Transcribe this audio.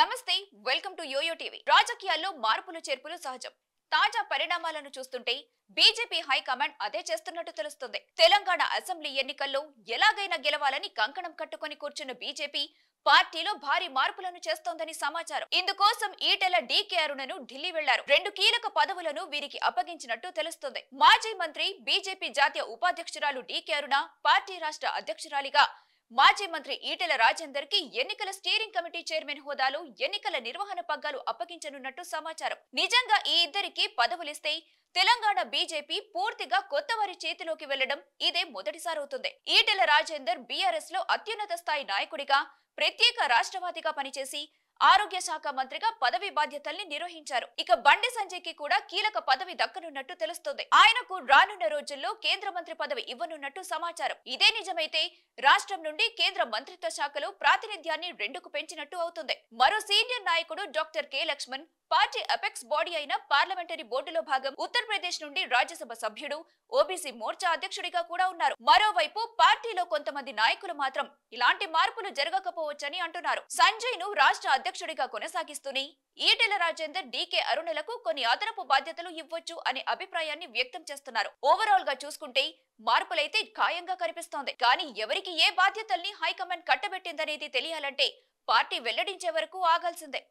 నమస్తే welcome to yo-yo TV రాజకీయాల్లో మార్పులు చేర్పులు సహజం తాజా పరిణామాలను చూస్తుంటే బీజేపీ హైకమాండ్ అదే చేస్తున్నట్టు తెలుస్తుంది తెలంగాణ అసెంబ్లీ ఎన్నికల్లో ఎలాగైనా గెలవాలని కంకణం కట్టుకొని కూర్చున్న బీజేపీ పార్టీలో భారీ మార్పులను చేస్తోందని సమాచారం ఇందుకోసం ఈటెల డీకే అరుణను ఢిల్లీ వెళ్లారు రెండు కీలక పదవులను వీరికి అప్పగించినట్టు తెలుస్తుంది మాజీ మంత్రి బీజేపీ జాతీయ ఉపాధ్యక్షురాలు డీకే అరుణ పార్టీ రాష్ట్ర అధ్యక్షురాలిగా మాజీ మంత్రి ఈటెల రాజేందర్ కి ఎన్నికల స్టీరింగ్ కమిటీ చైర్మన్ హోదాలో ఎన్నికల నిర్వహణ పగ్గాలు అప్పగించనున్నట్టు సమాచారం నిజంగా ఈ ఇద్దరికి పదవులిస్తే తెలంగాణ బీజేపీ పూర్తిగా కొత్త వారి చేతిలోకి వెళ్లడం ఇదే మొదటిసారి అవుతుంది ఈటెల రాజేందర్ బీఆర్ఎస్ లో అత్యున్నత స్థాయి నాయకుడిగా ప్రత్యేక రాష్ట్రవాదిగా పనిచేసి ఆరోగ్య శాఖ మంత్రిగా పదవి బాధ్యతల్ని నిర్వహించారు ఇక బండి సంజయ్ కి కూడా కీలక పదవి దక్కనున్నట్టు తెలుస్తుంది ఆయనకు రానున్న రోజుల్లో కేంద్ర మంత్రి పదవి ఇవ్వనున్నట్టు సమాచారం ఇదే నిజమైతే రాష్ట్రం నుండి కేంద్ర మంత్రిత్వ శాఖలో ప్రాతినిధ్యాన్ని రెండుకు పెంచినట్టు అవుతుంది మరో సీనియర్ నాయకుడు doctor K Laxman party apex body అయిన పార్లమెంటరీ బోర్డులో భాగం ఉత్తరప్రదేశ్ నుండి రాజ్యసభ సభ్యుడు ఓబీసీ మోర్చా అధ్యక్షుడిగా కూడా ఉన్నారు మరోవైపు పార్టీలో కొంతమంది నాయకులు మాత్రం ఇలాంటి మార్పులు జరగకపోవచ్చని అంటున్నారు సంజయ్ ను రాష్ట్ర అధ్యక్షుడిగా కొనసాగిస్తూనే ఈటెల రాజేందర్ డీకే అరుణులకు కొన్ని అదనపు బాధ్యతలు ఇవ్వొచ్చు అనే అభిప్రాయాన్ని వ్యక్తం చేస్తున్నారు ఓవరాల్ గా చూసుకుంటే మార్పులైతే ఖాయంగా కనిపిస్తోంది కానీ ఎవరికి ఏ బాధ్యతల్ని హైకమాండ్ కట్టబెట్టిందనేది తెలియాలంటే పార్టీ వెల్లడించే వరకు ఆగాల్సిందే